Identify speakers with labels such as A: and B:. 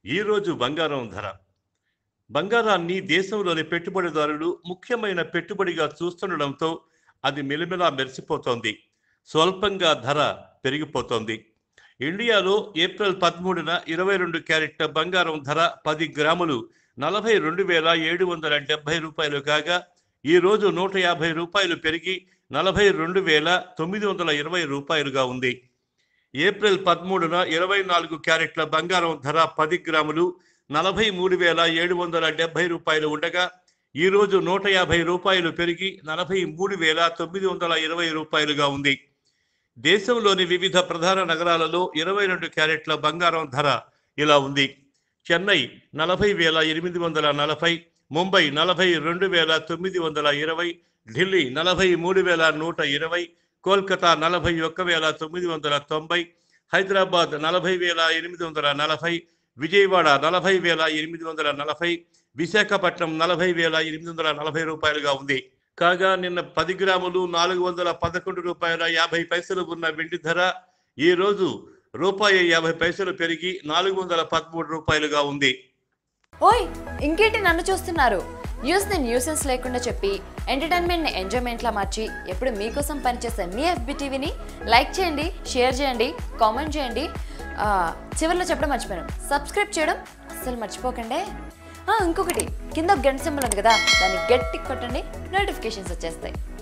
A: ఈరోజు బంగారం ధర బంగారాన్ని దేశంలోని పెట్టుబడిదారులు ముఖ్యమైన పెట్టుబడిగా చూస్తుండడంతో అది మెలిమెలా మెరిసిపోతోంది స్వల్పంగా ధర పెరిగిపోతోంది ఇండియాలో ఏప్రిల్ పదమూడున ఇరవై రెండు క్యారెట్ల బంగారం ధర పది గ్రాములు నలభై రెండు వేల ఏడు వందల డెబ్బై రూపాయలు కాగా ఈ రోజు నూట యాభై రూపాయలు పెరిగి నలభై రెండు వేల తొమ్మిది వందల ఇరవై రూపాయలుగా ఉంది ఏప్రిల్ పదమూడున ఇరవై నాలుగు క్యారెట్ల బంగారం ధర పది గ్రాములు నలభై మూడు వేల ఏడు వందల డెబ్బై రూపాయలు ఉండగా ఈ రోజు నూట యాభై రూపాయలు పెరిగి నలభై మూడు వేల తొమ్మిది వందల ఇరవై రూపాయలుగా ఉంది దేశంలోని వివిధ ప్రధాన నగరాలలో ఇరవై రెండు క్యారెట్ల బంగారం ధర ఇలా ఉంది చెన్నై నలభై వేల ఎనిమిది వందల నలభై ముంబై నలభై రెండు వేల తొమ్మిది వందల ఇరవై ఢిల్లీ నలభై మూడు వేల నూట ఇరవై కోల్కతా నలభై ఒక్క వేల తొమ్మిది వందల తొంభై హైదరాబాద్ నలభై వేల ఎనిమిది వందల నలభై విజయవాడ నలభై వేల ఎనిమిది వందల నలభై విశాఖపట్నం నలభై వేల ఎనిమిది వందల నలభై రూపాయలుగా ఉంది కాగా నిన్న పది గ్రాములు నాలుగు వందల పదకొండు రూపాయల యాభై పైసలు ఉన్న వెండి ధర ఈ రోజు రూపాయి యాభై పైసలు పెరిగి నాలుగు వందల పదమూడు రూపాయలుగా ఉంది
B: ఓయ్ ఇంకేంటి నన్ను చూస్తున్నారు న్యూస్ ని న్యూసెన్స్ లేకుండా చెప్పి ఎంటర్టైన్మెంట్ ని ఎంజాయ్మెంట్ లా మార్చి ఎప్పుడు మీకోసం పనిచేసే మీ ఎఫ్బి టీవీని లైక్ చేయండి షేర్ చేయండి కామెంట్ చేయండి ఆ, చివరిలో చెప్పడం మర్చిపోయాను సబ్స్క్రైబ్ చేయడం అస్సలు మర్చిపోకండి ఆ, ఇంకొకటి కింద ఒక గంట సింబల్ ఉంది కదా దాన్ని గట్టి కొట్టండి నోటిఫికేషన్స్ వచ్చేస్తాయి